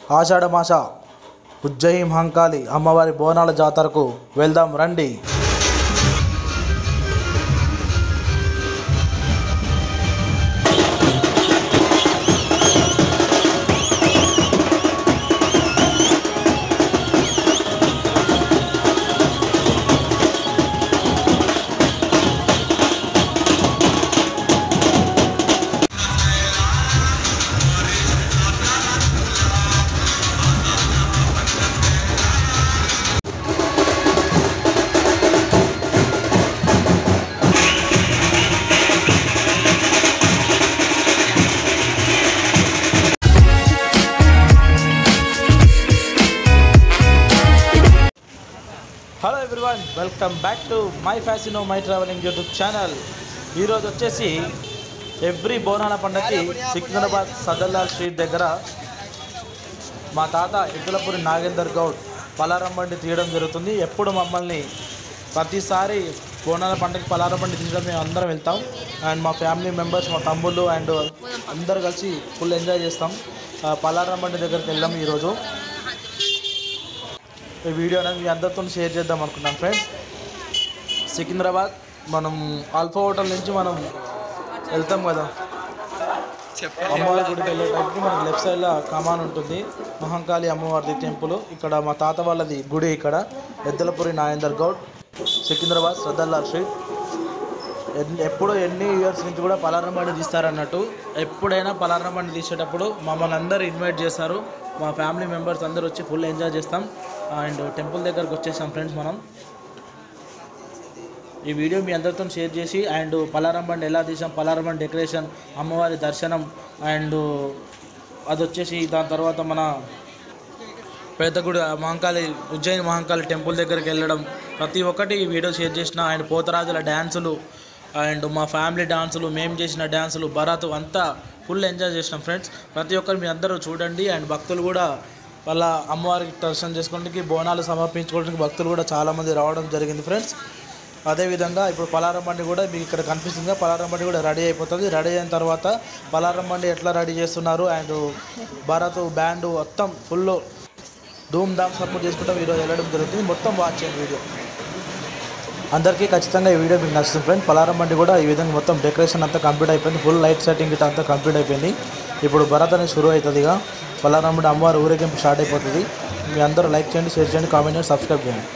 ఆషాఢమాస ఉజ్జయి మహంకాళి అమ్మవారి బోనాల జాతరకు వెళ్దాం రండి hello everyone welcome back to my fascino my traveling YouTube channel ఈరోజు వచ్చేసి ఎవ్రీ బోనాల పండగకి సికింద్రాబాద్ సదర్లాల్ స్ట్రీట్ దగ్గర మా తాత ఎద్దులపూరి నాగేందర్ గౌడ్ పలారం బండి తీయడం జరుగుతుంది ఎప్పుడు మమ్మల్ని ప్రతిసారి బోనాల పండుగకి పలారం బండి తీయడం మేము అందరం వెళ్తాం అండ్ మా ఫ్యామిలీ మెంబర్స్ మా తమ్ముళ్ళు అండ్ అందరు కలిసి ఫుల్ ఎంజాయ్ చేస్తాం ఆ, పలారం బండి దగ్గరికి వెళ్ళాం ఈరోజు ఈ వీడియో అనేది మీ అందరితో షేర్ చేద్దాం అనుకున్నాను ఫ్రెండ్స్ సికింద్రాబాద్ మనం ఆల్ఫా హోటల్ నుంచి మనం వెళ్తాం కదా అమ్మవారి గుడికి వెళ్ళేటప్పుడు మనకి లెఫ్ట్ సైడ్లో కమాన్ ఉంటుంది మహంకాళి అమ్మవారిది టెంపుల్ ఇక్కడ మా తాత వాళ్ళది గుడి ఇక్కడ ఎద్దలపురి నాయందర్ గౌడ్ సికింద్రాబాద్ శ్రద్ధల్లాల్ స్ట్రీట్ ఎన్- ఎప్పుడు ఎన్ని ఇయర్స్ నుంచి కూడా పలారం బండి తీస్తారన్నట్టు ఎప్పుడైనా పలారం బండి తీసేటప్పుడు మమ్మల్ని అందరూ ఇన్వైట్ చేస్తారు మా ఫ్యామిలీ మెంబర్స్ అందరూ వచ్చి ఫుల్ ఎంజాయ్ చేస్తాం అండ్ టెంపుల్ దగ్గరకు వచ్చేసాం ఫ్రెండ్స్ మనం ఈ వీడియో మీ అందరితో షేర్ చేసి అండ్ పలారం బండి ఎలా తీసాం పలారం బండి డెకరేషన్ అమ్మవారి దర్శనం అండ్ అది వచ్చేసి దాని తర్వాత మన పెద్దగుడి మహంకాళి ఉజ్జయిని మహంకాళి టెంపుల్ దగ్గరికి వెళ్ళడం ప్రతి ఒక్కటి ఈ వీడియో షేర్ చేసిన అండ్ పోతరాజుల డ్యాన్సులు అండ్ మా ఫ్యామిలీ డాన్సులు మేము చేసిన డ్యాన్సులు భరత్ అంతా ఫుల్ ఎంజాయ్ చేసినాం ఫ్రెండ్స్ ప్రతి ఒక్కరు మీ అందరూ చూడండి అండ్ భక్తులు కూడా వాళ్ళ అమ్మవారికి దర్శనం చేసుకోవడానికి బోనాలు సమర్పించుకోవడానికి భక్తులు కూడా చాలామంది రావడం జరిగింది ఫ్రెండ్స్ అదేవిధంగా ఇప్పుడు పలారం బండి కూడా మీకు ఇక్కడ కనిపిస్తుంది పలారం బండి కూడా రెడీ అయిపోతుంది రెడీ అయిన తర్వాత పలారం బండి ఎట్లా రెడీ చేస్తున్నారు అండ్ భరత్ బ్యాండ్ మొత్తం ఫుల్ ధూమ్ ధామ్ సపోర్ట్ చేసుకుంటాం ఈరోజు వెళ్ళడం జరుగుతుంది మొత్తం వాచ్ చేయండి వీడియో అందరికీ ఖచ్చితంగా ఈ వీడియో మీకు నచ్చుతుంది ఫ్రెండ్ పలారం బండి కూడా ఈ విధంగా మొత్తం డెకరేషన్ అంతా కంప్లీట్ అయిపోయింది ఫుల్ లైట్ సెట్టింగ్ ఇట్లా అంతా కంప్లీట్ అయిపోయింది ఇప్పుడు భరత్ అనేది షురూ అవుతుంది ఇక పలారం బండి అమ్మవారి ఊరేగింపు స్టార్ట్ అయిపోతుంది మీ అందరూ లైక్ చేయండి షేర్ చేయండి కామెంట్ చేయండి సబ్స్క్రైబ్ చేయండి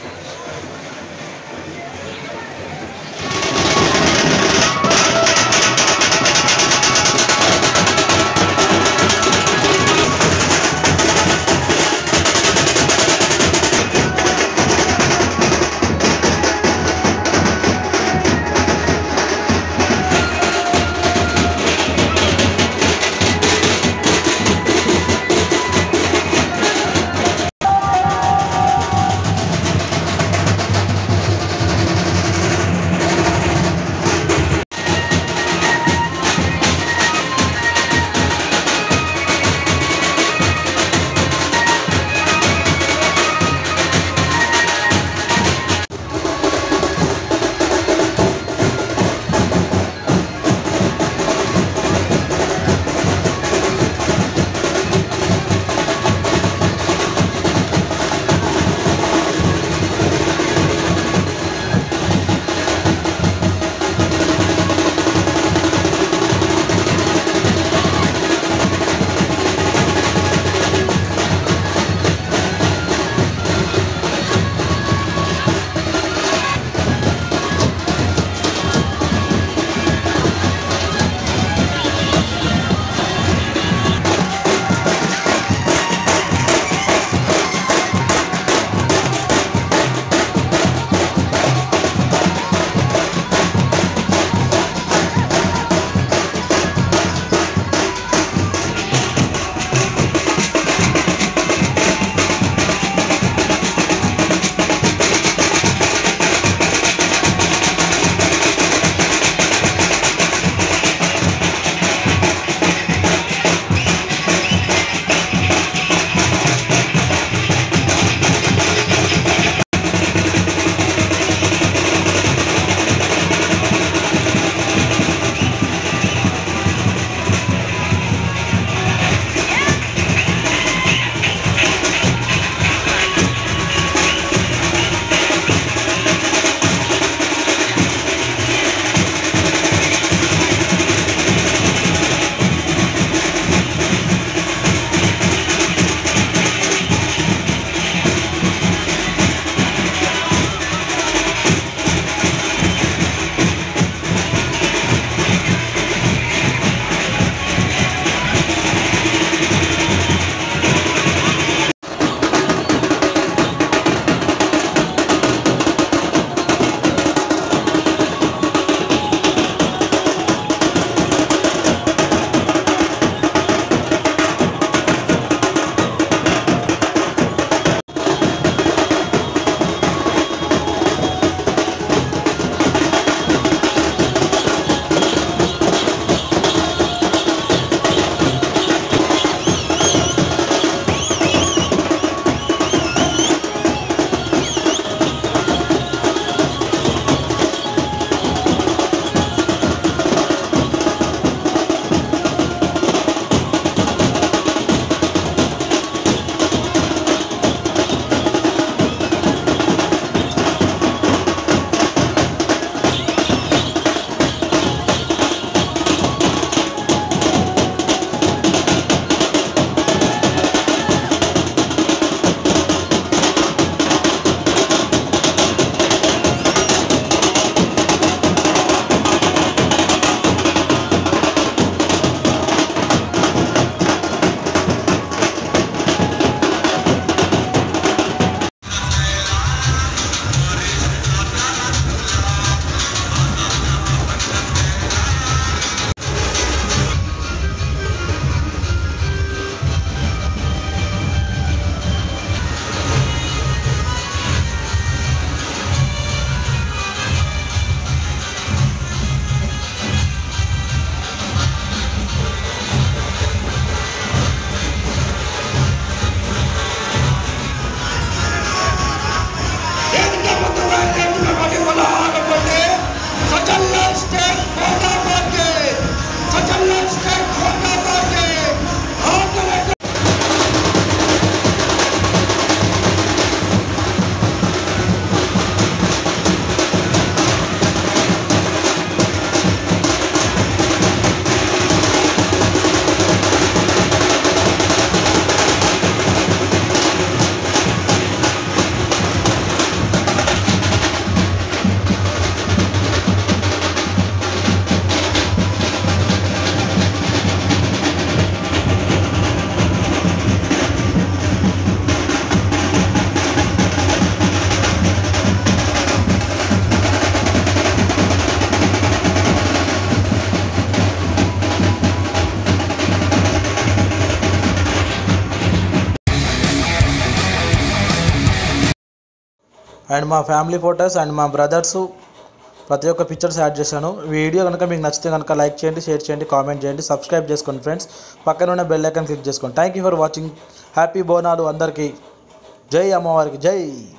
అండ్ మా ఫ్యామిలీ ఫొటోస్ అండ్ మా బ్రదర్స్ ప్రతి ఒక్క పిక్చర్స్ యాడ్ చేశాను వీడియో కనుక మీకు నచ్చితే కనుక లైక్ చేయండి షేర్ చేయండి కామెంట్ చేయండి సబ్స్క్రైబ్ చేసుకోండి ఫ్రెండ్స్ పక్కన ఉన్న బెల్ ఐకాన్ క్లిక్ చేసుకోండి thank you for watching happy Bonalu అందరికీ జై అమ్మవారికి జై